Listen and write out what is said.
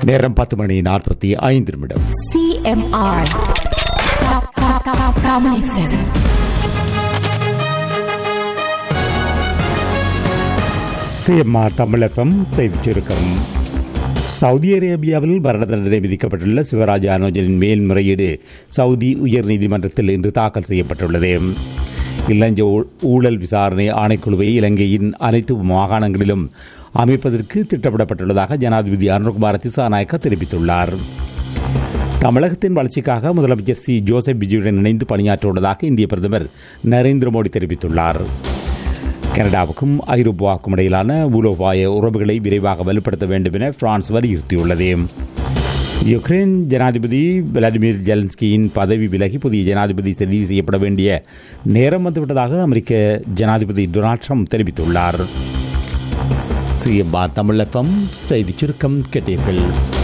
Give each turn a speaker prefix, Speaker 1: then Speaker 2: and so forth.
Speaker 1: நேரம் பத்து மணி நாற்பத்தி ஐந்து நிமிடம்
Speaker 2: CMR. Top, top, top, Tamil FM.
Speaker 1: CMR தமிழகம் செய்திச் சுருக்கம் சவுதி அரேபியாவில் மரண தண்டனை விதிக்கப்பட்டுள்ள சிவராஜ் அனோஜனின் மேல்முறையீடு சவுதி உயர்நீதிமன்றத்தில் இன்று தாக்கல் செய்யப்பட்டுள்ளது இளஞ்ச ஊ- ஊழல் விசாரணை ஆணைக்குழுவை இலங்கையின் அனைத்து மாகாணங்களிலும் அமைப்பதற்கு திட்டமிடப்பட்டுள்ளதாக ஜனாதிபதி அருண்குமார் திசாநாயக்க தெரிவித்துள்ளார் தமிழகத்தின் வளர்ச்சிக்காக முதலமைச்சர் சி ஜோசப் விஜயுடன் இணைந்து பணியாற்ற உள்ளதாக இந்திய பிரதமர் நரேந்திர மோடி தெரிவித்துள்ளார் கனடாவுக்கும் ஐரோப்பாவுக்கும் இடையிலான மூலோபாய உறவுகளை விரைவாக வலுப்படுத்த வேண்டும் என பிரான்ஸ் வலியுறுத்தியுள்ளது யுக்ரைன் ஜனாதிபதி விளாடிமிர் ஜெலன்ஸ்கியின் பதவி விலகி புதிய ஜனாதிபதி தெரிவு செய்யப்பட வேண்டிய நேரம் வந்துவிட்டதாக அமெரிக்க ஜனாதிபதி டொனால்ட் ட்ரம்ப் தெரிவித்துள்ளார் சிஎம்ஆர் தமிழகம் செய்திச் சுருக்கம் கேட்டீர்கள்